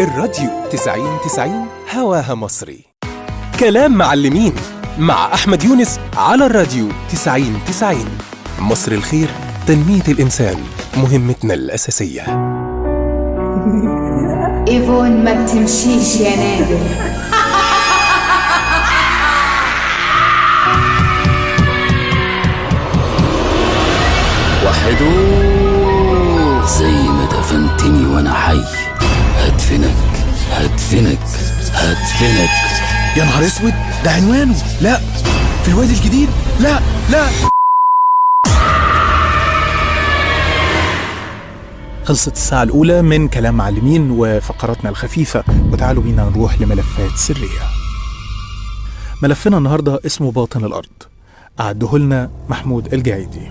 الراديو 90 90 هواها مصري كلام معلمين مع أحمد يونس على الراديو 90 90 مصر الخير تنمية الإنسان مهمتنا الأساسية ايفون ما بتمشيش يا نادر وحدو زي ما دفنتني وانا حي هدفنك هدفنك هدفنك يا نهار اسود ده عنوانه لا في الوادي الجديد لا لا خلصت الساعة الأولى من كلام معلمين وفقراتنا الخفيفة وتعالوا بينا نروح لملفات سرية ملفنا النهاردة اسمه باطن الأرض أعده لنا محمود الجعيدي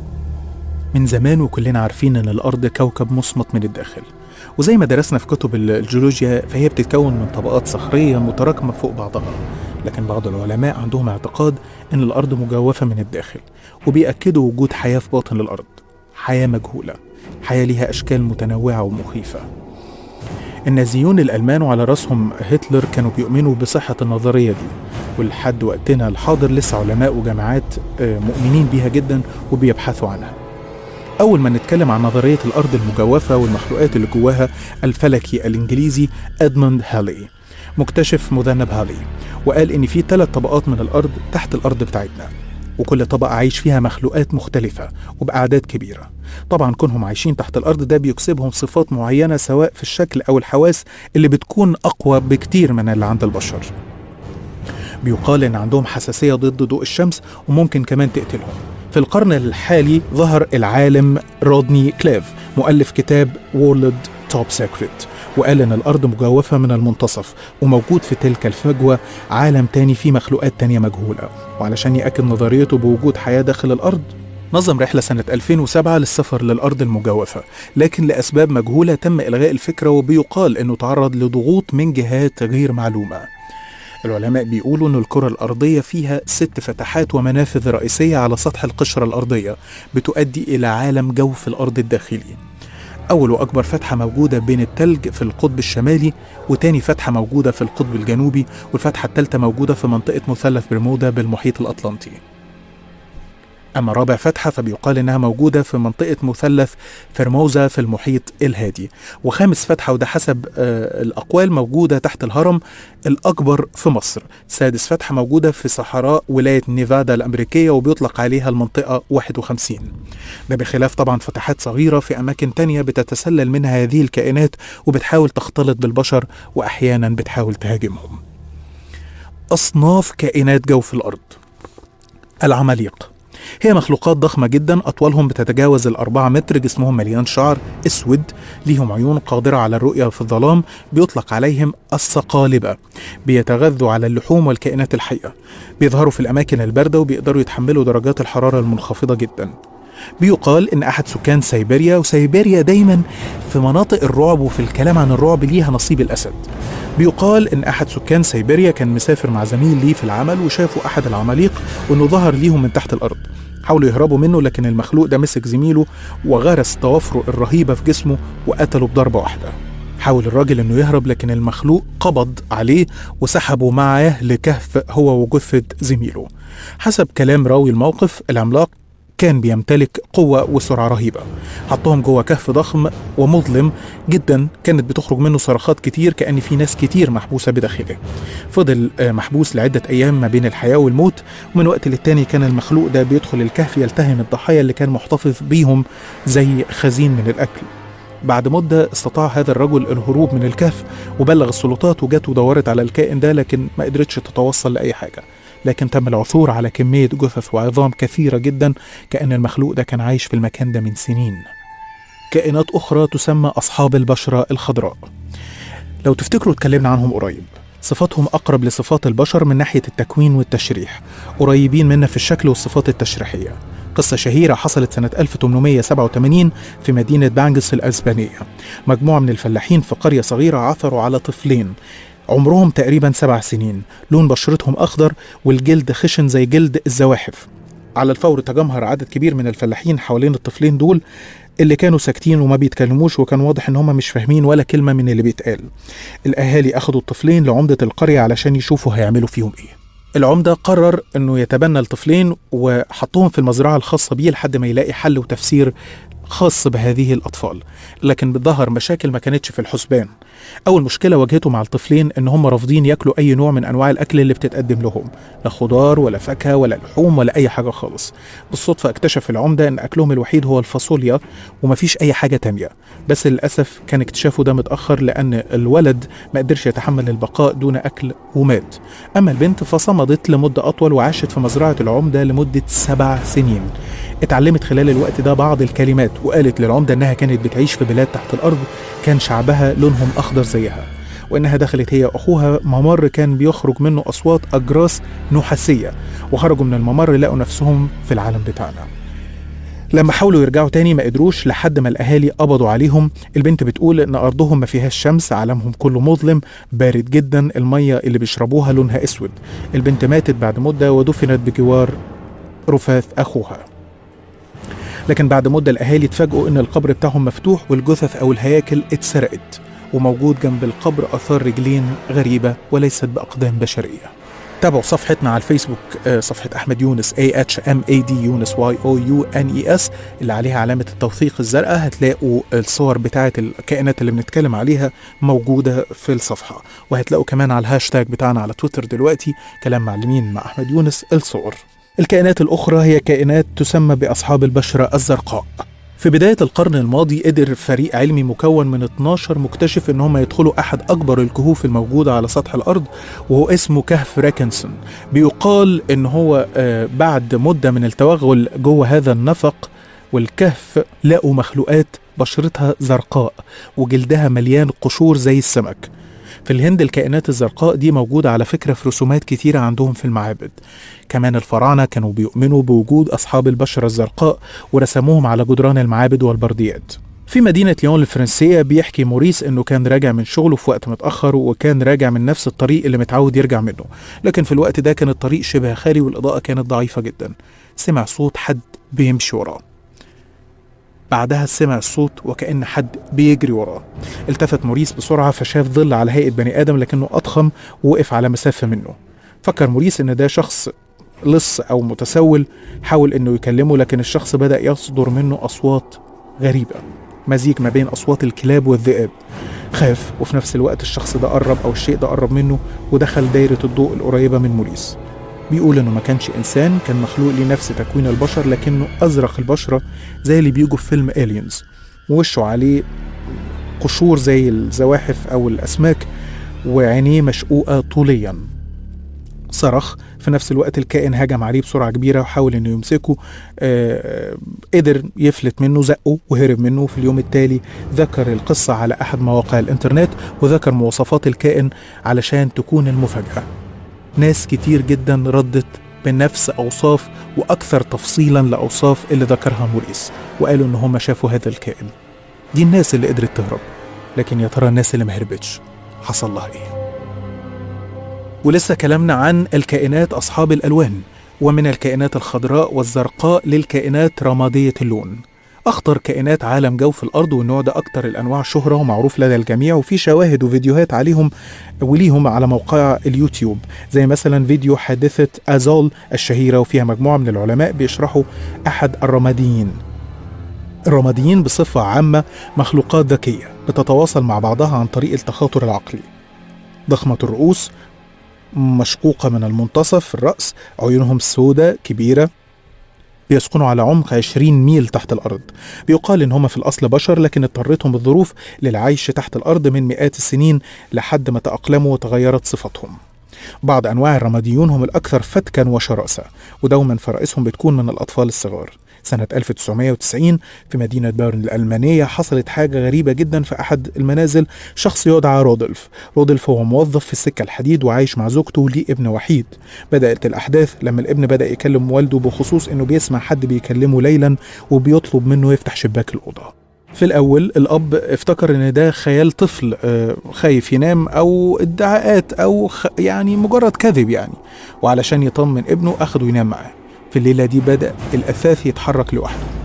من زمان وكلنا عارفين ان الارض كوكب مصمت من الداخل وزي ما درسنا في كتب الجيولوجيا فهي بتتكون من طبقات صخريه متراكمه فوق بعضها لكن بعض العلماء عندهم اعتقاد ان الارض مجوفه من الداخل وبيأكدوا وجود حياه في باطن الارض حياه مجهوله حياه ليها اشكال متنوعه ومخيفه النازيون الألمان وعلى رأسهم هتلر كانوا بيؤمنوا بصحة النظرية دي ولحد وقتنا الحاضر لسه علماء وجامعات آه، مؤمنين بيها جدا وبيبحثوا عنها أول ما نتكلم عن نظرية الأرض المجوفة والمخلوقات اللي جواها الفلكي الإنجليزي أدموند هالي مكتشف مذنب هالي وقال إن في ثلاث طبقات من الأرض تحت الأرض بتاعتنا وكل طبقة عايش فيها مخلوقات مختلفة وبأعداد كبيرة طبعا كونهم عايشين تحت الأرض ده بيكسبهم صفات معينة سواء في الشكل أو الحواس اللي بتكون أقوى بكتير من اللي عند البشر بيقال إن عندهم حساسية ضد ضوء الشمس وممكن كمان تقتلهم في القرن الحالي ظهر العالم رودني كليف مؤلف كتاب وورلد توب سيكريت وقال ان الارض مجوفه من المنتصف وموجود في تلك الفجوه عالم تاني فيه مخلوقات تانية مجهوله وعلشان ياكد نظريته بوجود حياه داخل الارض نظم رحلة سنة 2007 للسفر للأرض المجوفة لكن لأسباب مجهولة تم إلغاء الفكرة وبيقال أنه تعرض لضغوط من جهات غير معلومة العلماء بيقولوا أن الكرة الأرضية فيها ست فتحات ومنافذ رئيسية على سطح القشرة الأرضية بتؤدي إلى عالم جوف الأرض الداخلي أول وأكبر فتحة موجودة بين التلج في القطب الشمالي وتاني فتحة موجودة في القطب الجنوبي والفتحة الثالثة موجودة في منطقة مثلث برمودا بالمحيط الأطلنطي أما رابع فتحة فبيقال إنها موجودة في منطقة مثلث فرموزا في المحيط الهادي وخامس فتحة وده حسب آه الأقوال موجودة تحت الهرم الأكبر في مصر سادس فتحة موجودة في صحراء ولاية نيفادا الأمريكية وبيطلق عليها المنطقة 51 ده بخلاف طبعا فتحات صغيرة في أماكن تانية بتتسلل منها هذه الكائنات وبتحاول تختلط بالبشر وأحيانا بتحاول تهاجمهم أصناف كائنات جوف الأرض العماليق هي مخلوقات ضخمة جدا أطولهم بتتجاوز الأربعة متر جسمهم مليان شعر أسود ليهم عيون قادرة على الرؤية في الظلام بيطلق عليهم الصقالبة بيتغذوا على اللحوم والكائنات الحية بيظهروا في الأماكن الباردة وبيقدروا يتحملوا درجات الحرارة المنخفضة جدا بيقال ان احد سكان سيبيريا وسيبيريا دايما في مناطق الرعب وفي الكلام عن الرعب ليها نصيب الاسد بيقال ان احد سكان سيبيريا كان مسافر مع زميل ليه في العمل وشافوا احد العماليق وانه ظهر ليهم من تحت الارض حاولوا يهربوا منه لكن المخلوق ده مسك زميله وغرس ضوافره الرهيبه في جسمه وقتله بضربه واحده حاول الراجل انه يهرب لكن المخلوق قبض عليه وسحبه معاه لكهف هو وجثة زميله حسب كلام راوي الموقف العملاق كان بيمتلك قوة وسرعة رهيبة حطهم جوه كهف ضخم ومظلم جدا كانت بتخرج منه صرخات كتير كأن في ناس كتير محبوسة بداخله فضل آه، محبوس لعدة أيام ما بين الحياة والموت ومن وقت للتاني كان المخلوق ده بيدخل الكهف يلتهم الضحايا اللي كان محتفظ بيهم زي خزين من الأكل بعد مدة استطاع هذا الرجل الهروب من الكهف وبلغ السلطات وجت ودورت على الكائن ده لكن ما قدرتش تتوصل لأي حاجة لكن تم العثور على كمية جثث وعظام كثيرة جدا كأن المخلوق ده كان عايش في المكان ده من سنين كائنات أخرى تسمى أصحاب البشرة الخضراء لو تفتكروا اتكلمنا عنهم قريب صفاتهم أقرب لصفات البشر من ناحية التكوين والتشريح قريبين منا في الشكل والصفات التشريحية قصة شهيرة حصلت سنة 1887 في مدينة بانجس الأسبانية مجموعة من الفلاحين في قرية صغيرة عثروا على طفلين عمرهم تقريبا سبع سنين لون بشرتهم أخضر والجلد خشن زي جلد الزواحف على الفور تجمهر عدد كبير من الفلاحين حوالين الطفلين دول اللي كانوا ساكتين وما بيتكلموش وكان واضح ان هم مش فاهمين ولا كلمه من اللي بيتقال الاهالي اخدوا الطفلين لعمده القريه علشان يشوفوا هيعملوا فيهم ايه العمده قرر انه يتبنى الطفلين وحطهم في المزرعه الخاصه بيه لحد ما يلاقي حل وتفسير خاص بهذه الأطفال لكن بتظهر مشاكل ما كانتش في الحسبان أول مشكلة واجهته مع الطفلين إن هم رافضين ياكلوا أي نوع من أنواع الأكل اللي بتتقدم لهم لا خضار ولا فاكهة ولا لحوم ولا أي حاجة خالص بالصدفة اكتشف العمدة إن أكلهم الوحيد هو الفاصوليا ومفيش أي حاجة تانية بس للأسف كان اكتشافه ده متأخر لأن الولد ما قدرش يتحمل البقاء دون أكل ومات أما البنت فصمدت لمدة أطول وعاشت في مزرعة العمدة لمدة سبع سنين اتعلمت خلال الوقت ده بعض الكلمات وقالت للعمدة إنها كانت بتعيش في بلاد تحت الأرض كان شعبها لونهم أخضر زيها وإنها دخلت هي وأخوها ممر كان بيخرج منه أصوات أجراس نحاسية وخرجوا من الممر لقوا نفسهم في العالم بتاعنا لما حاولوا يرجعوا تاني ما قدروش لحد ما الأهالي قبضوا عليهم البنت بتقول إن أرضهم ما فيهاش شمس عالمهم كله مظلم بارد جدا المية اللي بيشربوها لونها أسود البنت ماتت بعد مدة ودفنت بجوار رفاث أخوها لكن بعد مدة الأهالي اتفاجئوا إن القبر بتاعهم مفتوح والجثث أو الهياكل اتسرقت وموجود جنب القبر آثار رجلين غريبة وليست بأقدام بشرية تابعوا صفحتنا على الفيسبوك آه، صفحة أحمد يونس A H M A D يونس Y O U N E S اللي عليها علامة التوثيق الزرقاء هتلاقوا الصور بتاعة الكائنات اللي بنتكلم عليها موجودة في الصفحة وهتلاقوا كمان على الهاشتاج بتاعنا على تويتر دلوقتي كلام معلمين مع أحمد يونس الصور الكائنات الأخرى هي كائنات تسمى بأصحاب البشرة الزرقاء في بداية القرن الماضي قدر فريق علمي مكون من 12 مكتشف ان هم يدخلوا احد اكبر الكهوف الموجودة على سطح الارض وهو اسمه كهف راكنسون بيقال ان هو آه، بعد مدة من التوغل جوه هذا النفق والكهف لقوا مخلوقات بشرتها زرقاء وجلدها مليان قشور زي السمك في الهند الكائنات الزرقاء دي موجودة على فكرة في رسومات كتيرة عندهم في المعابد كمان الفراعنة كانوا بيؤمنوا بوجود أصحاب البشرة الزرقاء ورسموهم على جدران المعابد والبرديات في مدينة ليون الفرنسية بيحكي موريس انه كان راجع من شغله في وقت متأخر وكان راجع من نفس الطريق اللي متعود يرجع منه لكن في الوقت ده كان الطريق شبه خالي والإضاءة كانت ضعيفة جدا سمع صوت حد بيمشي وراه بعدها سمع الصوت وكأن حد بيجري وراه التفت موريس بسرعة فشاف ظل على هيئة بني آدم لكنه أضخم ووقف على مسافة منه فكر موريس إن ده شخص لص أو متسول حاول إنه يكلمه لكن الشخص بدأ يصدر منه أصوات غريبة مزيج ما بين أصوات الكلاب والذئاب خاف وفي نفس الوقت الشخص ده قرب أو الشيء ده قرب منه ودخل دايرة الضوء القريبة من موريس بيقول انه ما كانش انسان كان مخلوق ليه نفس تكوين البشر لكنه ازرق البشره زي اللي بيجوا في فيلم الينز ووشه عليه قشور زي الزواحف او الاسماك وعينيه مشقوقه طوليا صرخ في نفس الوقت الكائن هجم عليه بسرعه كبيره وحاول انه يمسكه آه قدر يفلت منه زقه وهرب منه في اليوم التالي ذكر القصه على احد مواقع الانترنت وذكر مواصفات الكائن علشان تكون المفاجاه ناس كتير جدا ردت بنفس أوصاف وأكثر تفصيلا لأوصاف اللي ذكرها موريس وقالوا إن هم شافوا هذا الكائن دي الناس اللي قدرت تهرب لكن يا ترى الناس اللي ما هربتش حصل لها إيه ولسه كلامنا عن الكائنات أصحاب الألوان ومن الكائنات الخضراء والزرقاء للكائنات رمادية اللون أخطر كائنات عالم جوف الأرض والنوع ده أكتر الأنواع شهرة ومعروف لدى الجميع وفي شواهد وفيديوهات عليهم وليهم على موقع اليوتيوب زي مثلا فيديو حادثة أزول الشهيرة وفيها مجموعة من العلماء بيشرحوا أحد الرماديين الرماديين بصفة عامة مخلوقات ذكية بتتواصل مع بعضها عن طريق التخاطر العقلي ضخمة الرؤوس مشقوقة من المنتصف في الرأس عيونهم سوداء كبيرة بيسكنوا على عمق 20 ميل تحت الأرض بيقال إن هم في الأصل بشر لكن اضطرتهم الظروف للعيش تحت الأرض من مئات السنين لحد ما تأقلموا وتغيرت صفاتهم بعض أنواع الرماديون هم الأكثر فتكا وشراسة ودوما فرائسهم بتكون من الأطفال الصغار سنة 1990 في مدينة بيرن الألمانية حصلت حاجة غريبة جدا في أحد المنازل شخص يدعى رودلف رودلف هو موظف في السكة الحديد وعايش مع زوجته وليه ابن وحيد بدأت الأحداث لما الابن بدأ يكلم والده بخصوص إنه بيسمع حد بيكلمه ليلا وبيطلب منه يفتح شباك الأوضة في الأول الأب افتكر إن ده خيال طفل آه، خايف ينام أو ادعاءات أو خ- يعني مجرد كذب يعني وعلشان يطمن ابنه أخده ينام معاه في الليلة دي بدأ الأثاث يتحرك لوحده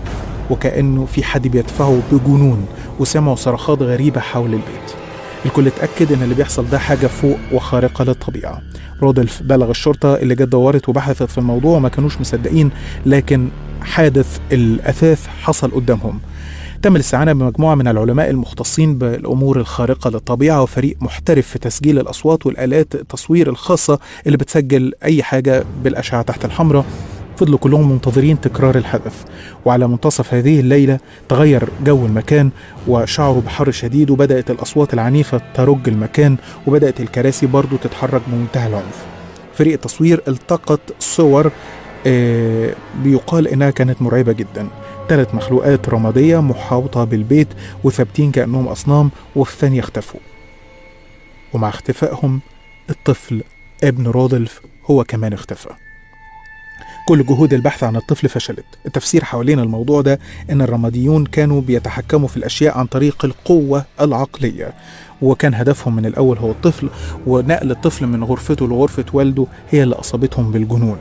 وكأنه في حد بيدفعه بجنون وسمعوا صرخات غريبة حول البيت الكل اتأكد إن اللي بيحصل ده حاجة فوق وخارقة للطبيعة رودولف بلغ الشرطة اللي جت دورت وبحثت في الموضوع وما كانوش مصدقين لكن حادث الأثاث حصل قدامهم تم الاستعانة بمجموعة من العلماء المختصين بالأمور الخارقة للطبيعة وفريق محترف في تسجيل الأصوات والآلات التصوير الخاصة اللي بتسجل أي حاجة بالأشعة تحت الحمراء فضلوا كلهم منتظرين تكرار الحدث وعلى منتصف هذه الليلة تغير جو المكان وشعروا بحر شديد وبدأت الأصوات العنيفة ترج المكان وبدأت الكراسي برضو تتحرك بمنتهى العنف فريق التصوير التقط صور آه، بيقال إنها كانت مرعبة جدا ثلاث مخلوقات رمادية محاوطة بالبيت وثابتين كأنهم أصنام وفي ثانية اختفوا ومع اختفائهم الطفل ابن رودلف هو كمان اختفى كل جهود البحث عن الطفل فشلت التفسير حوالين الموضوع ده ان الرماديون كانوا بيتحكموا في الاشياء عن طريق القوه العقليه وكان هدفهم من الاول هو الطفل ونقل الطفل من غرفته لغرفه والده هي اللي اصابتهم بالجنون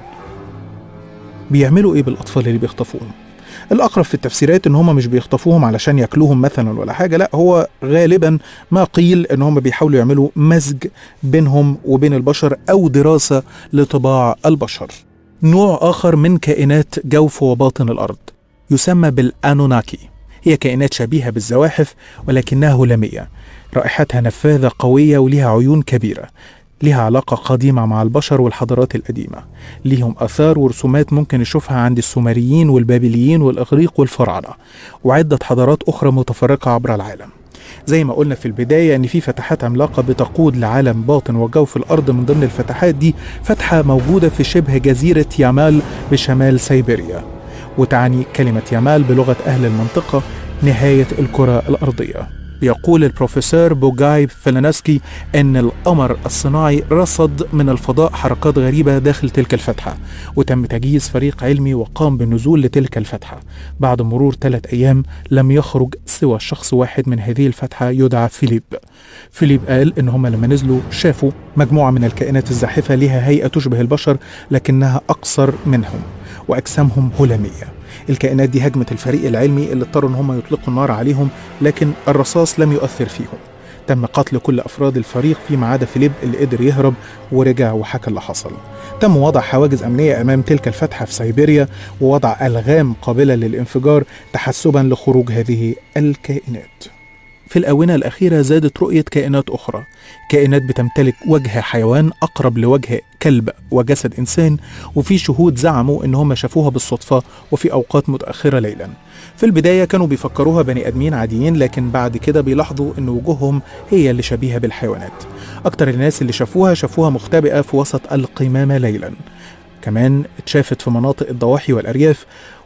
بيعملوا ايه بالاطفال اللي بيخطفوهم الاقرب في التفسيرات ان هم مش بيخطفوهم علشان ياكلوهم مثلا ولا حاجه لا هو غالبا ما قيل ان هم بيحاولوا يعملوا مزج بينهم وبين البشر او دراسه لطباع البشر نوع آخر من كائنات جوف وباطن الأرض يسمى بالأنوناكي هي كائنات شبيهة بالزواحف ولكنها هلامية رائحتها نفاذة قوية ولها عيون كبيرة لها علاقة قديمة مع البشر والحضارات القديمة ليهم آثار ورسومات ممكن نشوفها عند السومريين والبابليين والإغريق والفراعنة وعدة حضارات أخرى متفرقة عبر العالم زي ما قلنا في البداية إن في فتحات عملاقة بتقود لعالم باطن وجوف الأرض من ضمن الفتحات دي فتحة موجودة في شبه جزيرة يامال بشمال سيبيريا وتعني كلمة يامال بلغة أهل المنطقة نهاية الكرة الأرضية يقول البروفيسور بوجاي فلانسكي أن القمر الصناعي رصد من الفضاء حركات غريبة داخل تلك الفتحة وتم تجهيز فريق علمي وقام بالنزول لتلك الفتحة بعد مرور ثلاث أيام لم يخرج سوى شخص واحد من هذه الفتحة يدعى فيليب فيليب قال إن هم لما نزلوا شافوا مجموعة من الكائنات الزاحفة لها هيئة تشبه البشر لكنها أقصر منهم وأجسامهم هلامية الكائنات دي هجمت الفريق العلمي اللي اضطروا ان هم يطلقوا النار عليهم لكن الرصاص لم يؤثر فيهم تم قتل كل افراد الفريق فيما عدا فيليب اللي قدر يهرب ورجع وحكى اللي حصل تم وضع حواجز امنيه امام تلك الفتحه في سيبيريا ووضع الغام قابله للانفجار تحسبا لخروج هذه الكائنات في الآونة الأخيرة زادت رؤية كائنات أخرى كائنات بتمتلك وجه حيوان أقرب لوجه كلب وجسد إنسان وفي شهود زعموا إن هم شافوها بالصدفة وفي أوقات متأخرة ليلا في البداية كانوا بيفكروها بني آدمين عاديين لكن بعد كده بيلاحظوا إن وجوههم هي اللي شبيهة بالحيوانات أكتر الناس اللي شافوها شافوها مختبئة في وسط القمامة ليلا كمان اتشافت في مناطق الضواحي والأرياف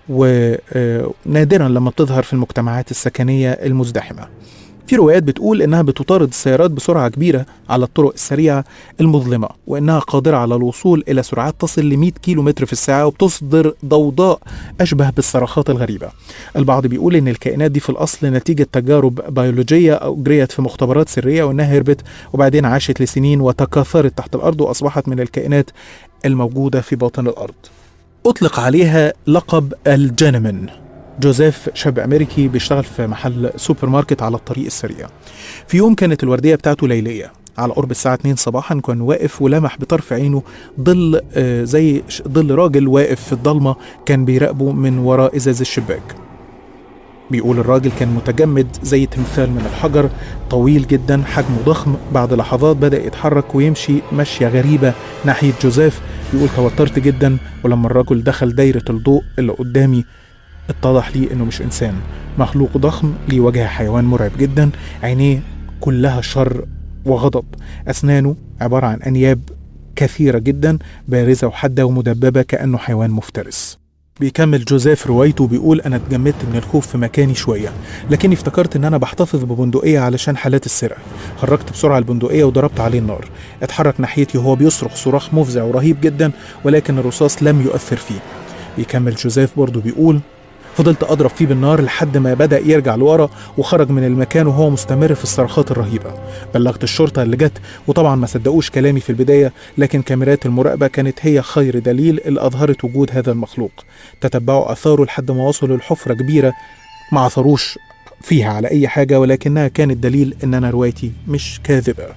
ونادرا لما بتظهر في المجتمعات السكنية المزدحمة في روايات بتقول انها بتطارد السيارات بسرعه كبيره على الطرق السريعه المظلمه وانها قادره على الوصول الى سرعات تصل ل 100 كيلو متر في الساعه وبتصدر ضوضاء اشبه بالصرخات الغريبه. البعض بيقول ان الكائنات دي في الاصل نتيجه تجارب بيولوجيه اجريت في مختبرات سريه وانها هربت وبعدين عاشت لسنين وتكاثرت تحت الارض واصبحت من الكائنات الموجوده في باطن الارض. اطلق عليها لقب الجنمن جوزيف شاب امريكي بيشتغل في محل سوبر ماركت على الطريق السريع في يوم كانت الورديه بتاعته ليليه على قرب الساعة 2 صباحا كان واقف ولمح بطرف عينه ظل آه زي ش- ظل راجل واقف في الضلمة كان بيراقبه من وراء إزاز الشباك بيقول الراجل كان متجمد زي تمثال من الحجر طويل جدا حجمه ضخم بعد لحظات بدأ يتحرك ويمشي مشية غريبة ناحية جوزيف بيقول توترت جدا ولما الرجل دخل دايرة الضوء اللي قدامي اتضح لي انه مش انسان مخلوق ضخم ليه وجه حيوان مرعب جدا عينيه كلها شر وغضب اسنانه عباره عن انياب كثيره جدا بارزه وحاده ومدببه كانه حيوان مفترس بيكمل جوزيف روايته بيقول انا اتجمدت من الخوف في مكاني شويه لكني افتكرت ان انا بحتفظ ببندقيه علشان حالات السرقه خرجت بسرعه البندقيه وضربت عليه النار اتحرك ناحيتي وهو بيصرخ صراخ مفزع ورهيب جدا ولكن الرصاص لم يؤثر فيه بيكمل جوزيف برضه بيقول فضلت أضرب فيه بالنار لحد ما بدأ يرجع لورا وخرج من المكان وهو مستمر في الصرخات الرهيبة بلغت الشرطة اللي جت وطبعا ما صدقوش كلامي في البداية لكن كاميرات المراقبة كانت هي خير دليل اللي أظهرت وجود هذا المخلوق تتبعوا أثاره لحد ما وصلوا لحفرة كبيرة ما عثروش فيها على أي حاجة ولكنها كانت دليل إن أنا روايتي مش كاذبة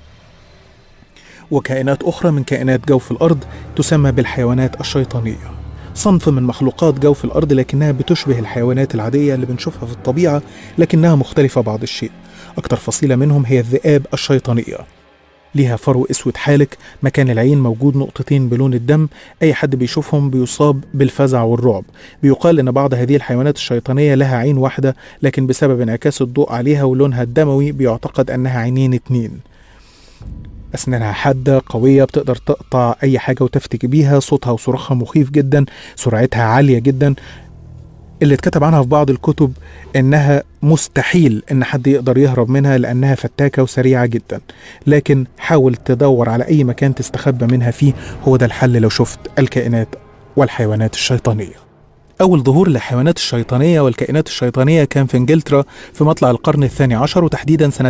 وكائنات أخرى من كائنات جوف الأرض تسمى بالحيوانات الشيطانية صنف من مخلوقات جوف الأرض لكنها بتشبه الحيوانات العادية اللي بنشوفها في الطبيعة لكنها مختلفة بعض الشيء أكتر فصيلة منهم هي الذئاب الشيطانية ليها فرو اسود حالك مكان العين موجود نقطتين بلون الدم اي حد بيشوفهم بيصاب بالفزع والرعب بيقال ان بعض هذه الحيوانات الشيطانيه لها عين واحده لكن بسبب انعكاس الضوء عليها ولونها الدموي بيعتقد انها عينين اتنين أسنانها حادة قوية بتقدر تقطع أي حاجة وتفتك بيها صوتها وصراخها مخيف جدا سرعتها عالية جدا اللي اتكتب عنها في بعض الكتب إنها مستحيل إن حد يقدر يهرب منها لأنها فتاكة وسريعة جدا لكن حاول تدور على أي مكان تستخبى منها فيه هو ده الحل لو شفت الكائنات والحيوانات الشيطانية أول ظهور للحيوانات الشيطانية والكائنات الشيطانية كان في إنجلترا في مطلع القرن الثاني عشر وتحديدا سنة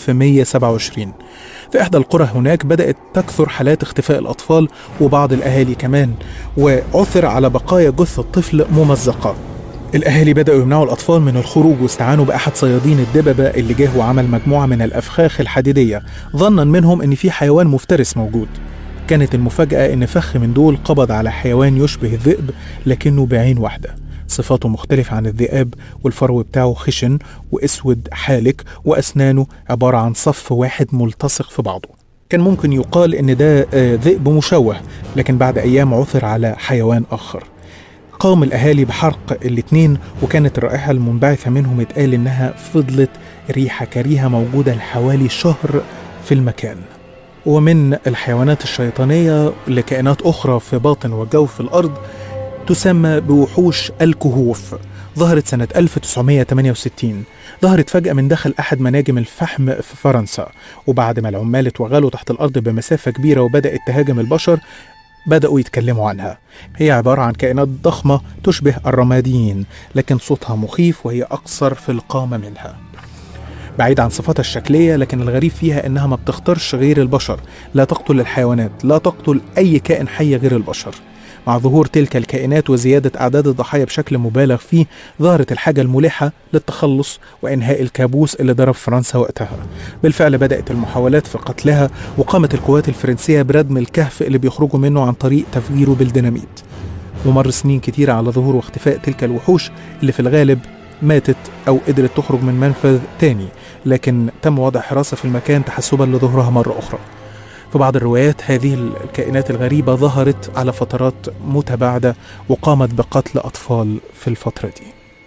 1127 في إحدى القرى هناك بدأت تكثر حالات اختفاء الأطفال وبعض الأهالي كمان وعثر على بقايا جثة طفل ممزقة الأهالي بدأوا يمنعوا الأطفال من الخروج واستعانوا بأحد صيادين الدببة اللي جه وعمل مجموعة من الأفخاخ الحديدية ظنا منهم إن في حيوان مفترس موجود كانت المفاجأة إن فخ من دول قبض على حيوان يشبه الذئب لكنه بعين واحدة صفاته مختلفة عن الذئاب والفرو بتاعه خشن وأسود حالك وأسنانه عبارة عن صف واحد ملتصق في بعضه كان ممكن يقال إن ده آه، ذئب مشوه لكن بعد أيام عثر على حيوان آخر قام الأهالي بحرق الاتنين وكانت الرائحة المنبعثة منهم اتقال إنها فضلت ريحة كريهة موجودة لحوالي شهر في المكان ومن الحيوانات الشيطانية لكائنات أخرى في باطن وجوف الأرض تسمى بوحوش الكهوف ظهرت سنة 1968 ظهرت فجأة من داخل أحد مناجم الفحم في فرنسا وبعد ما العمال اتوغلوا تحت الأرض بمسافة كبيرة وبدأت تهاجم البشر بدأوا يتكلموا عنها هي عبارة عن كائنات ضخمة تشبه الرماديين لكن صوتها مخيف وهي أقصر في القامة منها بعيد عن صفاتها الشكلية لكن الغريب فيها إنها ما بتختارش غير البشر لا تقتل الحيوانات لا تقتل أي كائن حي غير البشر مع ظهور تلك الكائنات وزيادة أعداد الضحايا بشكل مبالغ فيه ظهرت الحاجة الملحة للتخلص وإنهاء الكابوس اللي ضرب فرنسا وقتها بالفعل بدأت المحاولات في قتلها وقامت القوات الفرنسية بردم الكهف اللي بيخرجوا منه عن طريق تفجيره بالديناميت ومر سنين كتيرة على ظهور واختفاء تلك الوحوش اللي في الغالب ماتت أو قدرت تخرج من منفذ تاني لكن تم وضع حراسة في المكان تحسبا لظهورها مرة أخرى في بعض الروايات هذه الكائنات الغريبة ظهرت على فترات متباعدة وقامت بقتل أطفال في الفترة دي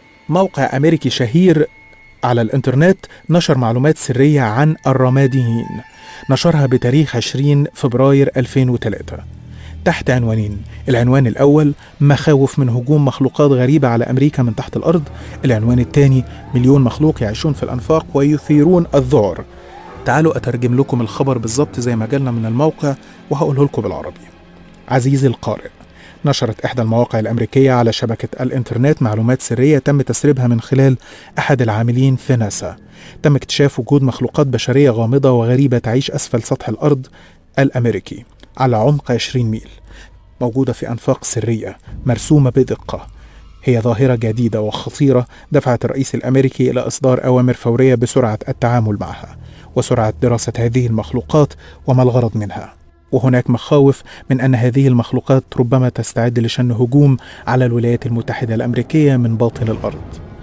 موقع أمريكي شهير على الإنترنت نشر معلومات سرية عن الرماديين نشرها بتاريخ 20 فبراير 2003 تحت عنوانين العنوان الأول مخاوف من هجوم مخلوقات غريبة على أمريكا من تحت الأرض العنوان الثاني مليون مخلوق يعيشون في الأنفاق ويثيرون الذعر تعالوا أترجم لكم الخبر بالظبط زي ما جالنا من الموقع وهقوله لكم بالعربي عزيزي القارئ نشرت إحدى المواقع الأمريكية على شبكة الإنترنت معلومات سرية تم تسريبها من خلال أحد العاملين في ناسا تم اكتشاف وجود مخلوقات بشرية غامضة وغريبة تعيش أسفل سطح الأرض الأمريكي على عمق 20 ميل موجودة في أنفاق سرية مرسومة بدقة هي ظاهرة جديدة وخطيرة دفعت الرئيس الأمريكي إلى إصدار أوامر فورية بسرعة التعامل معها وسرعة دراسة هذه المخلوقات وما الغرض منها وهناك مخاوف من أن هذه المخلوقات ربما تستعد لشن هجوم على الولايات المتحدة الأمريكية من باطن الأرض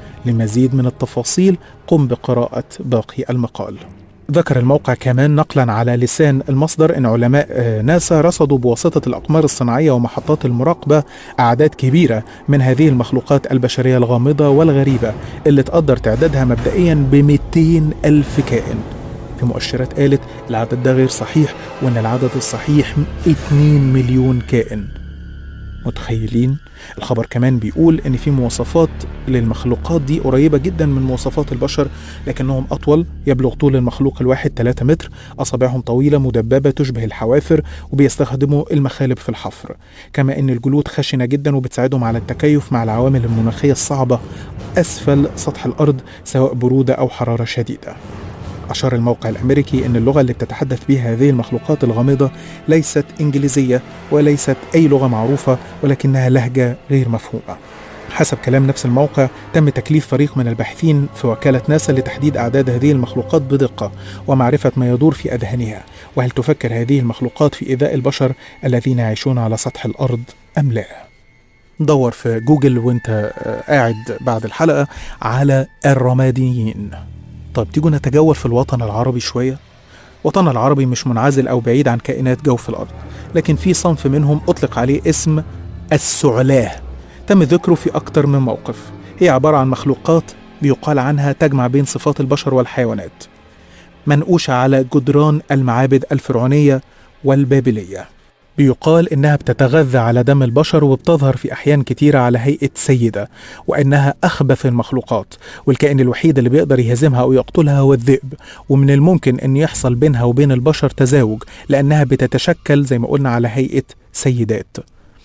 لمزيد من التفاصيل قم بقراءة باقي المقال ذكر الموقع كمان نقلا على لسان المصدر ان علماء آه، ناسا رصدوا بواسطه الاقمار الصناعيه ومحطات المراقبه اعداد كبيره من هذه المخلوقات البشريه الغامضه والغريبه اللي تقدر تعدادها مبدئيا ب 200 الف كائن في مؤشرات قالت العدد ده غير صحيح وان العدد الصحيح 2 مليون كائن متخيلين الخبر كمان بيقول ان في مواصفات للمخلوقات دي قريبه جدا من مواصفات البشر لكنهم اطول يبلغ طول المخلوق الواحد 3 متر اصابعهم طويله مدببه تشبه الحوافر وبيستخدموا المخالب في الحفر كما ان الجلود خشنه جدا وبتساعدهم على التكيف مع العوامل المناخيه الصعبه اسفل سطح الارض سواء بروده او حراره شديده أشار الموقع الأمريكي أن اللغة اللي بتتحدث بها هذه المخلوقات الغامضة ليست إنجليزية وليست أي لغة معروفة ولكنها لهجة غير مفهومة حسب كلام نفس الموقع تم تكليف فريق من الباحثين في وكالة ناسا لتحديد أعداد هذه المخلوقات بدقة ومعرفة ما يدور في أذهانها وهل تفكر هذه المخلوقات في إيذاء البشر الذين يعيشون على سطح الأرض أم لا دور في جوجل وانت آه، قاعد بعد الحلقة على الرماديين طيب تيجوا نتجول في الوطن العربي شوية وطن العربي مش منعزل أو بعيد عن كائنات جوف الأرض لكن في صنف منهم أطلق عليه اسم السعلاه تم ذكره في أكتر من موقف هي عبارة عن مخلوقات بيقال عنها تجمع بين صفات البشر والحيوانات منقوشة على جدران المعابد الفرعونية والبابلية بيقال إنها بتتغذى على دم البشر وبتظهر في أحيان كتيرة على هيئة سيدة وإنها أخبث المخلوقات والكائن الوحيد اللي بيقدر يهزمها أو يقتلها هو الذئب ومن الممكن أن يحصل بينها وبين البشر تزاوج لأنها بتتشكل زي ما قلنا على هيئة سيدات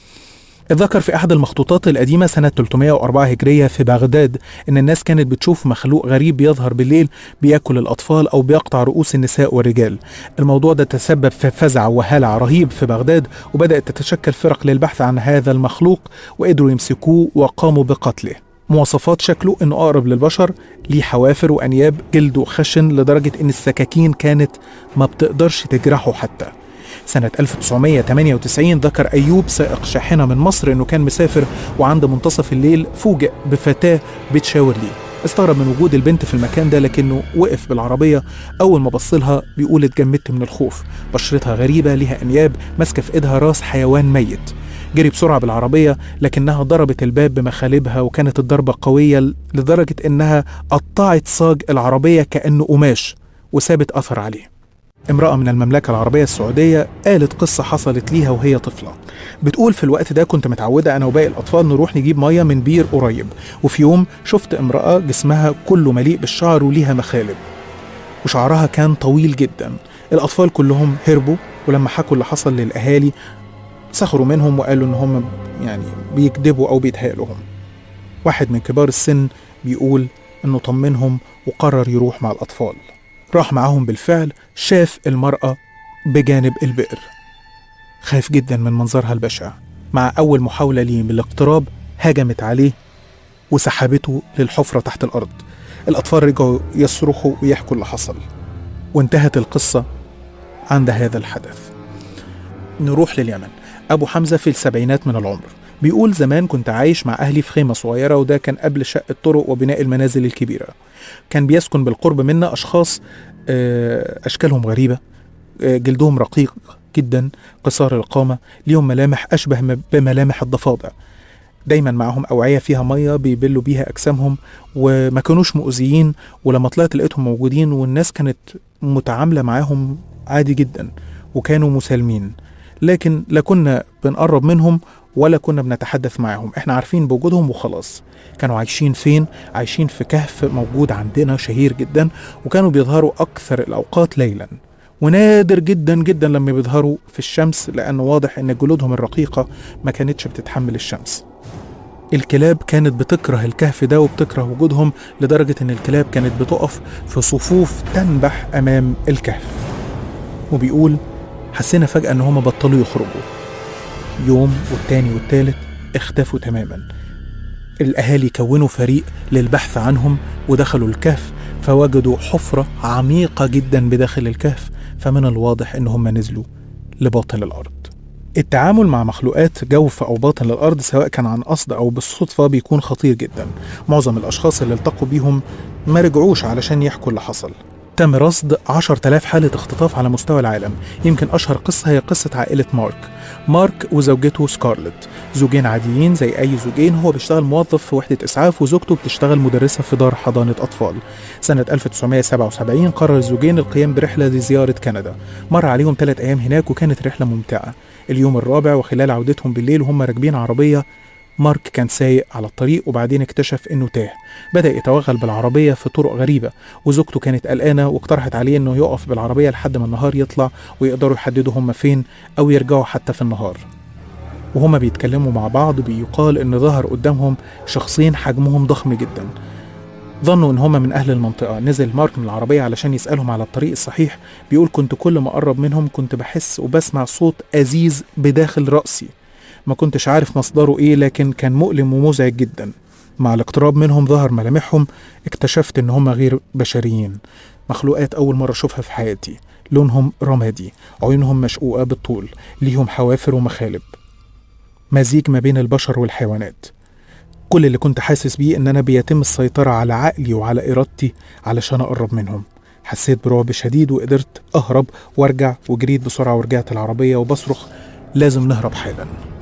اتذكر في أحد المخطوطات القديمة سنة 304 هجرية في بغداد إن الناس كانت بتشوف مخلوق غريب يظهر بالليل بياكل الأطفال أو بيقطع رؤوس النساء والرجال الموضوع ده تسبب في فزع وهلع رهيب في بغداد وبدأت تتشكل فرق للبحث عن هذا المخلوق وقدروا يمسكوه وقاموا بقتله مواصفات شكله انه اقرب للبشر ليه حوافر وانياب جلده خشن لدرجه ان السكاكين كانت ما بتقدرش تجرحه حتى سنة 1998 ذكر أيوب سائق شاحنة من مصر إنه كان مسافر وعند منتصف الليل فوجئ بفتاة بتشاور ليه استغرب من وجود البنت في المكان ده لكنه وقف بالعربية أول ما بص لها بيقول اتجمدت من الخوف بشرتها غريبة ليها أنياب ماسكة في إيدها راس حيوان ميت جري بسرعة بالعربية لكنها ضربت الباب بمخالبها وكانت الضربة قوية لدرجة إنها قطعت صاج العربية كأنه قماش وسابت أثر عليه امرأة من المملكة العربية السعودية قالت قصة حصلت ليها وهي طفلة بتقول في الوقت ده كنت متعودة أنا وباقي الأطفال نروح نجيب مية من بير قريب وفي يوم شفت امرأة جسمها كله مليء بالشعر وليها مخالب وشعرها كان طويل جدا الأطفال كلهم هربوا ولما حكوا اللي حصل للأهالي سخروا منهم وقالوا إن هم يعني بيكذبوا أو بيتهيألهم واحد من كبار السن بيقول إنه طمنهم وقرر يروح مع الأطفال راح معاهم بالفعل شاف المرأة بجانب البئر خاف جدا من منظرها البشع مع أول محاولة ليه بالاقتراب هجمت عليه وسحبته للحفرة تحت الأرض الأطفال رجعوا يصرخوا ويحكوا اللي حصل وانتهت القصة عند هذا الحدث نروح لليمن أبو حمزة في السبعينات من العمر بيقول زمان كنت عايش مع أهلي في خيمة صغيرة وده كان قبل شق الطرق وبناء المنازل الكبيرة كان بيسكن بالقرب منا أشخاص آه، أشكالهم غريبة آه، جلدهم رقيق جدا قصار القامة ليهم ملامح أشبه م- بملامح الضفادع دايما معاهم أوعية فيها مية بيبلوا بيها أجسامهم وما كانوش مؤذيين ولما طلعت لقيتهم موجودين والناس كانت متعاملة معاهم عادي جدا وكانوا مسالمين لكن لا كنا بنقرب منهم ولا كنا بنتحدث معاهم احنا عارفين بوجودهم وخلاص كانوا عايشين فين عايشين في كهف موجود عندنا شهير جدا وكانوا بيظهروا اكثر الاوقات ليلا ونادر جدا جدا لما بيظهروا في الشمس لانه واضح ان جلودهم الرقيقه ما كانتش بتتحمل الشمس الكلاب كانت بتكره الكهف ده وبتكره وجودهم لدرجة إن الكلاب كانت بتقف في صفوف تنبح أمام الكهف وبيقول حسينا فجأة إن هما بطلوا يخرجوا يوم والتاني والتالت اختفوا تماما الأهالي كونوا فريق للبحث عنهم ودخلوا الكهف فوجدوا حفرة عميقة جدا بداخل الكهف فمن الواضح إن هم نزلوا لباطن الأرض التعامل مع مخلوقات جوف أو باطن الأرض سواء كان عن قصد أو بالصدفة بيكون خطير جدا معظم الأشخاص اللي التقوا بيهم ما رجعوش علشان يحكوا اللي حصل تم رصد 10000 حالة اختطاف على مستوى العالم يمكن أشهر قصة هي قصة عائلة مارك مارك وزوجته سكارلت زوجين عاديين زي أي زوجين هو بيشتغل موظف في وحدة إسعاف وزوجته بتشتغل مدرسة في دار حضانة أطفال سنة 1977 قرر الزوجين القيام برحلة لزيارة كندا مر عليهم ثلاث أيام هناك وكانت رحلة ممتعة اليوم الرابع وخلال عودتهم بالليل وهم راكبين عربية مارك كان سايق على الطريق وبعدين اكتشف انه تاه بدأ يتوغل بالعربية في طرق غريبة وزوجته كانت قلقانة واقترحت عليه انه يقف بالعربية لحد ما النهار يطلع ويقدروا يحددوا هما فين او يرجعوا حتى في النهار وهما بيتكلموا مع بعض بيقال ان ظهر قدامهم شخصين حجمهم ضخم جدا ظنوا ان هما من اهل المنطقة نزل مارك من العربية علشان يسألهم على الطريق الصحيح بيقول كنت كل ما اقرب منهم كنت بحس وبسمع صوت ازيز بداخل رأسي ما كنتش عارف مصدره ايه لكن كان مؤلم ومزعج جدا مع الاقتراب منهم ظهر ملامحهم اكتشفت ان هم غير بشريين مخلوقات اول مرة اشوفها في حياتي لونهم رمادي عيونهم مشقوقة بالطول ليهم حوافر ومخالب مزيج ما بين البشر والحيوانات كل اللي كنت حاسس بيه ان انا بيتم السيطرة على عقلي وعلى ارادتي علشان اقرب منهم حسيت برعب شديد وقدرت اهرب وارجع وجريت بسرعة ورجعت العربية وبصرخ لازم نهرب حالا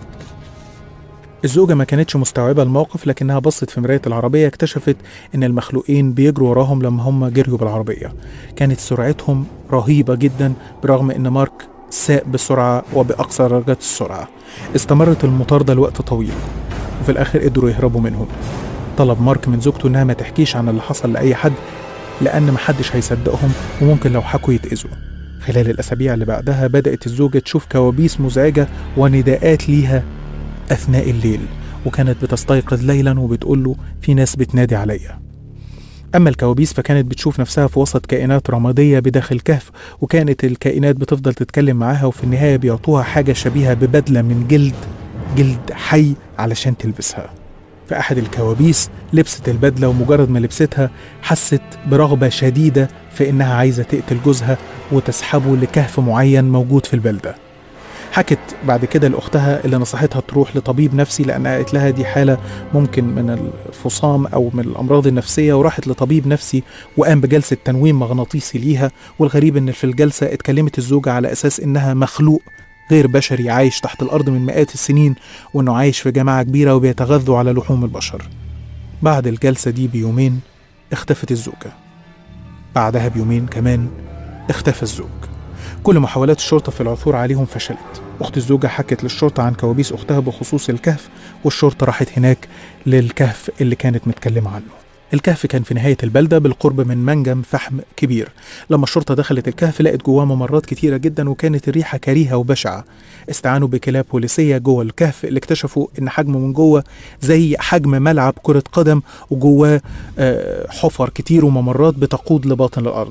الزوجة ما كانتش مستوعبة الموقف لكنها بصت في مراية العربية اكتشفت إن المخلوقين بيجروا وراهم لما هم جريوا بالعربية كانت سرعتهم رهيبة جدا برغم إن مارك ساق بسرعة وبأقصى درجات السرعة استمرت المطاردة لوقت طويل وفي الآخر قدروا يهربوا منهم طلب مارك من زوجته إنها ما تحكيش عن اللي حصل لأي حد لأن محدش هيصدقهم وممكن لو حكوا يتأذوا خلال الأسابيع اللي بعدها بدأت الزوجة تشوف كوابيس مزعجة ونداءات ليها أثناء الليل وكانت بتستيقظ ليلا وبتقول له في ناس بتنادي عليا أما الكوابيس فكانت بتشوف نفسها في وسط كائنات رمادية بداخل كهف وكانت الكائنات بتفضل تتكلم معاها وفي النهاية بيعطوها حاجة شبيهة ببدلة من جلد جلد حي علشان تلبسها في أحد الكوابيس لبست البدلة ومجرد ما لبستها حست برغبة شديدة في إنها عايزة تقتل جوزها وتسحبه لكهف معين موجود في البلدة حكت بعد كده لاختها اللي نصحتها تروح لطبيب نفسي لانها قالت لها دي حاله ممكن من الفصام او من الامراض النفسيه وراحت لطبيب نفسي وقام بجلسه تنويم مغناطيسي ليها والغريب ان في الجلسه اتكلمت الزوجه على اساس انها مخلوق غير بشري عايش تحت الارض من مئات السنين وانه عايش في جماعه كبيره وبيتغذوا على لحوم البشر بعد الجلسه دي بيومين اختفت الزوجه بعدها بيومين كمان اختفى الزوج كل محاولات الشرطة في العثور عليهم فشلت أخت الزوجة حكت للشرطة عن كوابيس أختها بخصوص الكهف والشرطة راحت هناك للكهف اللي كانت متكلمة عنه الكهف كان في نهاية البلدة بالقرب من منجم فحم كبير لما الشرطة دخلت الكهف لقت جواه ممرات كتيرة جدا وكانت الريحة كريهة وبشعة استعانوا بكلاب بوليسية جوه الكهف اللي اكتشفوا ان حجمه من جوه زي حجم ملعب كرة قدم وجواه آه، حفر كتير وممرات بتقود لباطن الأرض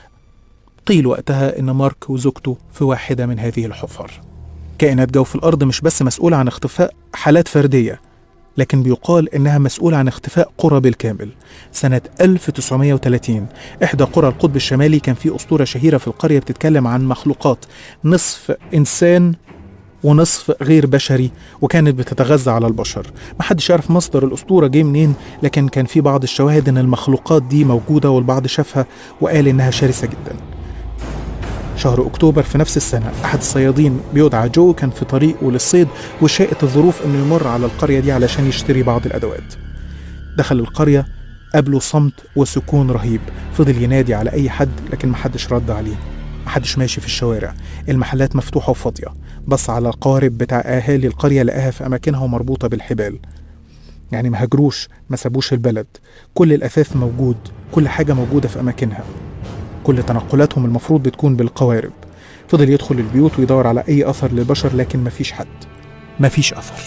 قيل وقتها ان مارك وزوجته في واحدة من هذه الحفر كائنات جوف الأرض مش بس مسؤولة عن اختفاء حالات فردية لكن بيقال إنها مسؤولة عن اختفاء قرى بالكامل سنة 1930 إحدى قرى القطب الشمالي كان في أسطورة شهيرة في القرية بتتكلم عن مخلوقات نصف إنسان ونصف غير بشري وكانت بتتغذى على البشر محدش يعرف مصدر الأسطورة جه منين لكن كان في بعض الشواهد إن المخلوقات دي موجودة والبعض شافها وقال إنها شرسة جداً شهر أكتوبر في نفس السنة أحد الصيادين بيدعى جو كان في طريقه للصيد وشاءت الظروف إنه يمر على القرية دي علشان يشتري بعض الأدوات دخل القرية قابله صمت وسكون رهيب فضل ينادي على أي حد لكن محدش رد عليه محدش ماشي في الشوارع المحلات مفتوحة وفاضية بص على القوارب بتاع أهالي القرية لقاها في أماكنها ومربوطة بالحبال يعني ما هاجروش ما سابوش البلد كل الأثاث موجود كل حاجة موجودة في أماكنها كل تنقلاتهم المفروض بتكون بالقوارب فضل يدخل البيوت ويدور على أي أثر للبشر لكن مفيش حد مفيش أثر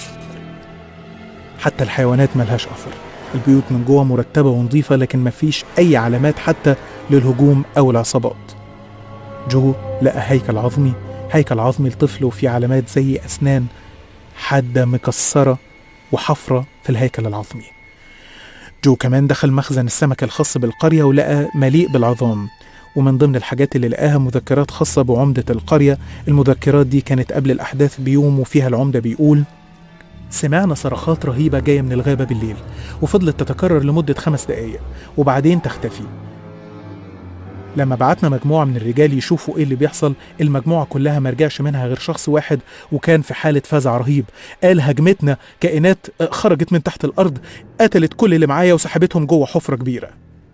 حتى الحيوانات ملهاش أثر البيوت من جوه مرتبة ونظيفة لكن مفيش أي علامات حتى للهجوم أو العصابات جو لقى هيكل عظمي هيكل عظمي لطفل وفيه علامات زي أسنان حادة مكسرة وحفرة في الهيكل العظمي جو كمان دخل مخزن السمك الخاص بالقرية ولقى مليء بالعظام ومن ضمن الحاجات اللي لقاها مذكرات خاصة بعمدة القرية المذكرات دي كانت قبل الأحداث بيوم وفيها العمدة بيقول سمعنا صرخات رهيبة جاية من الغابة بالليل وفضلت تتكرر لمدة خمس دقايق وبعدين تختفي لما بعتنا مجموعة من الرجال يشوفوا ايه اللي بيحصل المجموعة كلها ما رجعش منها غير شخص واحد وكان في حالة فزع رهيب قال هجمتنا كائنات آه، خرجت من تحت الأرض قتلت كل اللي معايا وسحبتهم جوه حفرة كبيرة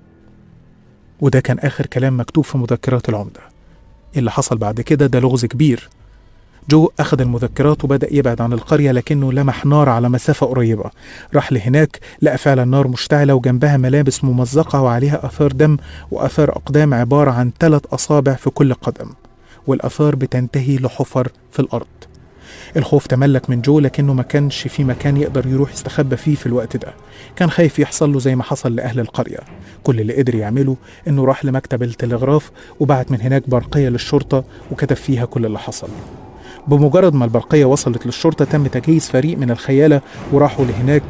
وده كان آخر كلام مكتوب في مذكرات العمدة اللي حصل بعد كده ده لغز كبير جو أخذ المذكرات وبدأ يبعد عن القرية لكنه لمح نار على مسافة قريبة راح لهناك لقى فعلا نار مشتعلة وجنبها ملابس ممزقة وعليها آثار دم وآثار أقدام عبارة عن ثلاث أصابع في كل قدم والآثار بتنتهي لحفر في الأرض الخوف تملك من جو لكنه ما كانش في مكان يقدر يروح يستخبى فيه في الوقت ده كان خايف يحصل له زي ما حصل لأهل القرية كل اللي قدر يعمله إنه راح لمكتب التلغراف وبعت من هناك برقية للشرطة وكتب فيها كل اللي حصل بمجرد ما البرقية وصلت للشرطة تم تجهيز فريق من الخيالة وراحوا لهناك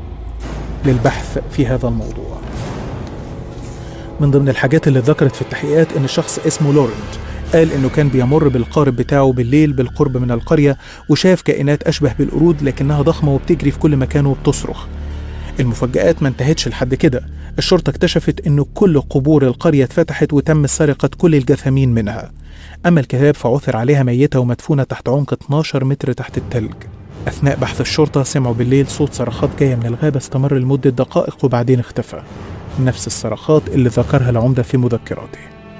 للبحث في هذا الموضوع من ضمن الحاجات اللي ذكرت في التحقيقات ان شخص اسمه لورنت قال انه كان بيمر بالقارب بتاعه بالليل بالقرب من القريه وشاف كائنات اشبه بالقرود لكنها ضخمه وبتجري في كل مكان وبتصرخ المفاجآت ما انتهتش لحد كده الشرطة اكتشفت أن كل قبور القرية اتفتحت وتم سرقة كل الجثامين منها أما الكتاب فعثر عليها ميتة ومدفونة تحت عمق 12 متر تحت التلج أثناء بحث الشرطة سمعوا بالليل صوت صرخات جاية من الغابة استمر لمدة دقائق وبعدين اختفى نفس الصرخات اللي ذكرها العمدة في مذكراته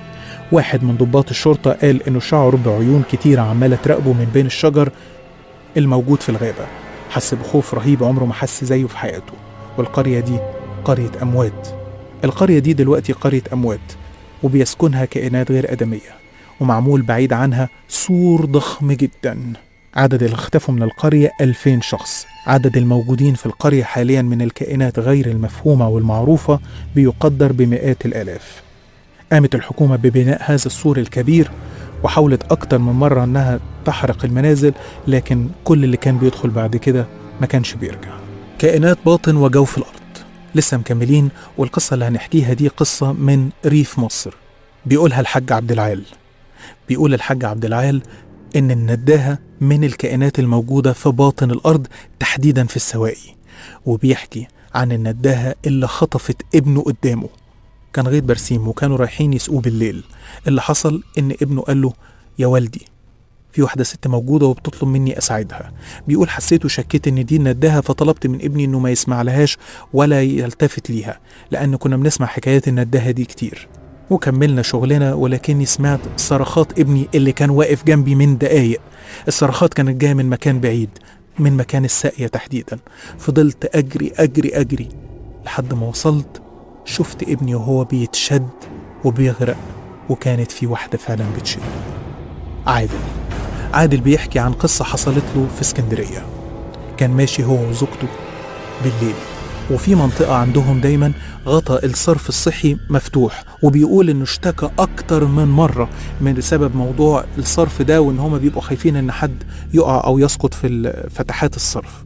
واحد من ضباط الشرطة قال إنه شعر بعيون كتيرة عمالة تراقبه من بين الشجر الموجود في الغابة حس بخوف رهيب عمره ما حس زيه في حياته والقرية دي قرية أموات القرية دي دلوقتي قرية أموات وبيسكنها كائنات غير آدمية ومعمول بعيد عنها سور ضخم جدا عدد اللي اختفوا من القرية 2000 شخص عدد الموجودين في القرية حاليا من الكائنات غير المفهومة والمعروفة بيقدر بمئات الآلاف قامت الحكومة ببناء هذا السور الكبير وحاولت أكتر من مرة أنها تحرق المنازل لكن كل اللي كان بيدخل بعد كده ما كانش بيرجع كائنات باطن وجوف الأرض لسه مكملين والقصة اللي هنحكيها دي قصة من ريف مصر بيقولها الحاج عبد العال بيقول الحاج عبد العال إن النداهة من الكائنات الموجودة في باطن الأرض تحديدا في السواقي وبيحكي عن النداهة اللي خطفت ابنه قدامه كان غيط برسيم وكانوا رايحين يسقوه بالليل اللي حصل إن ابنه قال له يا والدي في واحدة ست موجودة وبتطلب مني أساعدها بيقول حسيت وشكيت إن دي نداها فطلبت من ابني إنه ما يسمع لهاش ولا يلتفت ليها لأن كنا بنسمع حكايات النداهة دي كتير وكملنا شغلنا ولكني سمعت صرخات ابني اللي كان واقف جنبي من دقايق الصرخات كانت جاية من مكان بعيد من مكان الساقية تحديدا فضلت أجري أجري أجري لحد ما وصلت شفت ابني وهو بيتشد وبيغرق وكانت في واحدة فعلا بتشد عادل عادل بيحكي عن قصة حصلت له في اسكندرية كان ماشي هو وزوجته بالليل وفي منطقة عندهم دايما غطا الصرف الصحي مفتوح وبيقول انه اشتكى اكتر من مرة من سبب موضوع الصرف ده وان هما بيبقوا خايفين ان حد يقع او يسقط في ال- فتحات الصرف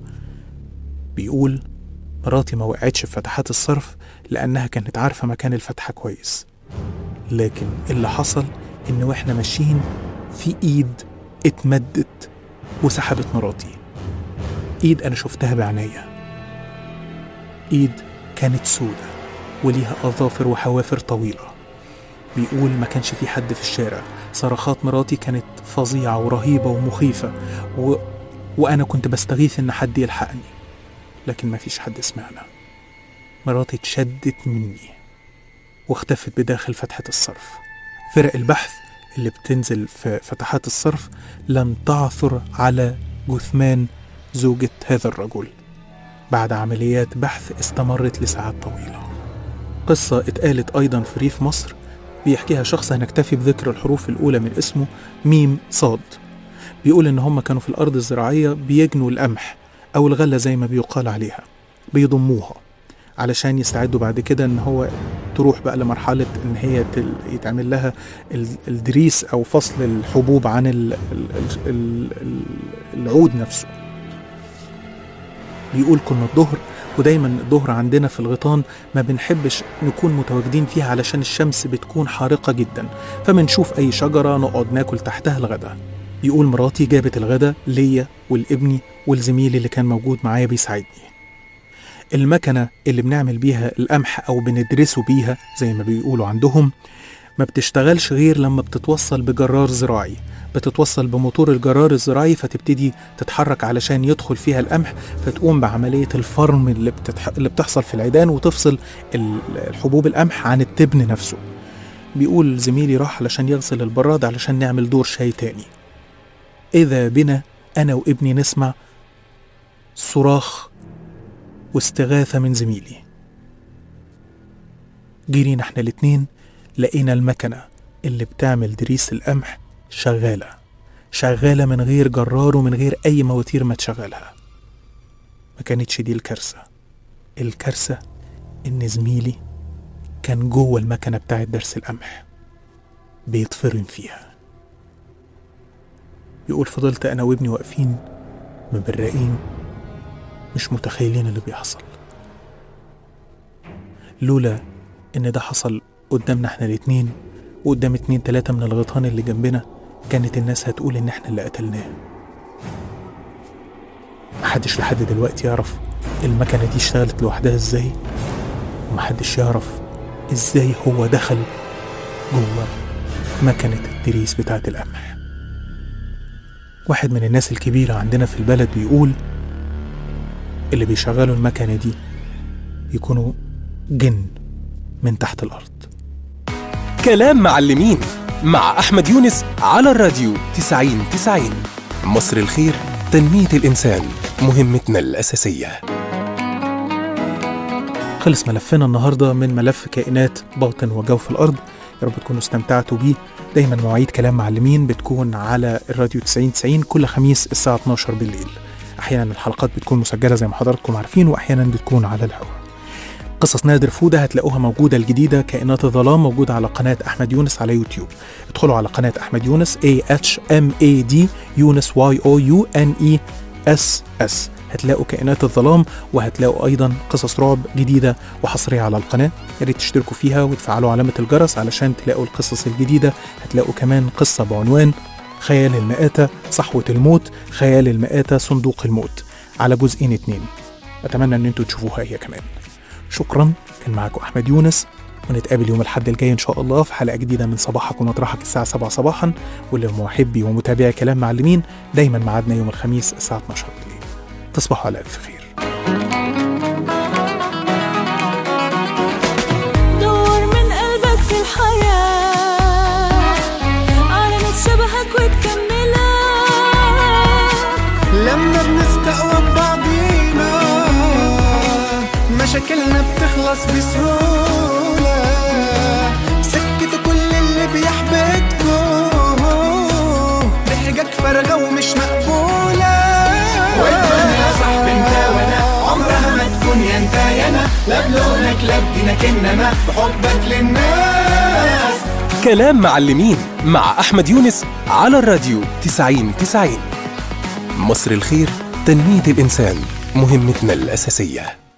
بيقول مراتي ما وقعتش في فتحات الصرف لانها كانت عارفة مكان الفتحة كويس لكن اللي حصل ان واحنا ماشيين في ايد اتمدت وسحبت مراتي ايد انا شفتها بعينيا ايد كانت سودة وليها اظافر وحوافر طويلة بيقول ما كانش في حد في الشارع صرخات مراتي كانت فظيعة ورهيبة ومخيفة و... وأنا كنت بستغيث إن حد يلحقني لكن ما فيش حد سمعنا مراتي اتشدت مني واختفت بداخل فتحة الصرف فرق البحث اللي بتنزل في فتحات الصرف لم تعثر على جثمان زوجة هذا الرجل بعد عمليات بحث استمرت لساعات طويلة قصة اتقالت أيضا في ريف مصر بيحكيها شخص هنكتفي بذكر الحروف الأولى من اسمه ميم صاد بيقول إن هم كانوا في الأرض الزراعية بيجنوا القمح أو الغلة زي ما بيقال عليها بيضموها علشان يستعدوا بعد كده ان هو تروح بقى لمرحلة ان هي تل- يتعمل لها ال- الدريس او فصل الحبوب عن ال- ال- ال- ال- العود نفسه بيقول كنا الظهر ودايما الظهر عندنا في الغيطان ما بنحبش نكون متواجدين فيها علشان الشمس بتكون حارقة جدا فبنشوف أي شجرة نقعد ناكل تحتها الغدا بيقول مراتي جابت الغدا ليا والابني والزميل اللي كان موجود معايا بيساعدني المكنة اللي بنعمل بيها القمح أو بندرسه بيها زي ما بيقولوا عندهم ما بتشتغلش غير لما بتتوصل بجرار زراعي بتتوصل بموتور الجرار الزراعي فتبتدي تتحرك علشان يدخل فيها القمح فتقوم بعملية الفرم اللي, بتتح... اللي بتحصل في العيدان وتفصل ال- الحبوب القمح عن التبن نفسه بيقول زميلي راح علشان يغسل البراد علشان نعمل دور شاي تاني إذا بنا أنا وابني نسمع صراخ واستغاثة من زميلي جرينا احنا الاتنين لقينا المكنة اللي بتعمل دريس القمح شغالة شغالة من غير جرار ومن غير أي مواتير ما تشغلها ما كانتش دي الكارثة الكارثة إن زميلي كان جوه المكنة بتاعت درس القمح بيتفرم فيها يقول فضلت أنا وابني واقفين مبرقين مش متخيلين اللي بيحصل لولا إن ده حصل قدامنا احنا الاتنين وقدام اتنين تلاتة من الغيطان اللي جنبنا كانت الناس هتقول إن احنا اللي قتلناه محدش لحد دلوقتي يعرف المكنة دي اشتغلت لوحدها ازاي ومحدش يعرف ازاي هو دخل جوه مكنة التريس بتاعة القمح واحد من الناس الكبيرة عندنا في البلد بيقول اللي بيشغلوا المكنة دي يكونوا جن من تحت الأرض كلام معلمين مع أحمد يونس على الراديو 90 90 مصر الخير تنمية الإنسان مهمتنا الأساسية خلص ملفنا النهارده من ملف كائنات باطن وجوف الارض يا رب تكونوا استمتعتوا بيه دايما مواعيد كلام معلمين بتكون على الراديو 90 90 كل خميس الساعه 12 بالليل احيانا الحلقات بتكون مسجله زي ما حضراتكم عارفين واحيانا بتكون على الهواء قصص نادر فودة هتلاقوها موجودة الجديدة كائنات الظلام موجودة على قناة أحمد يونس على يوتيوب ادخلوا على قناة أحمد يونس A H M A D يونس Y O U N E S S هتلاقوا كائنات الظلام وهتلاقوا أيضا قصص رعب جديدة وحصرية على القناة يا ريت تشتركوا فيها وتفعلوا علامة الجرس علشان تلاقوا القصص الجديدة هتلاقوا كمان قصة بعنوان خيال المآتة صحوة الموت خيال المآتة صندوق الموت على جزئين اتنين أتمنى أن انتوا تشوفوها هي كمان شكرا كان معاكم أحمد يونس ونتقابل يوم الأحد الجاي إن شاء الله في حلقة جديدة من صباحك ومطرحك الساعة 7 صباحا واللي محبي ومتابعي كلام معلمين دايما معادنا يوم الخميس الساعة 12 بالليل تصبحوا على ألف خير دور من قلبك في الحياة على ناس شبهك وتكملك لما بنستقوى ببعضينا مشاكلنا بتخلص بسهولة سكتوا كل اللي بيحبطكوا ضحكك فارغة ومش مقبولة والدنيا يا صاحبي انت وانا عمرها ما تكون يا انت يا انا لا بلونك لا بدينك انما بحبك للناس كلام معلمين مع أحمد يونس على الراديو 90 90 مصر الخير تنمية الإنسان مهمتنا الأساسية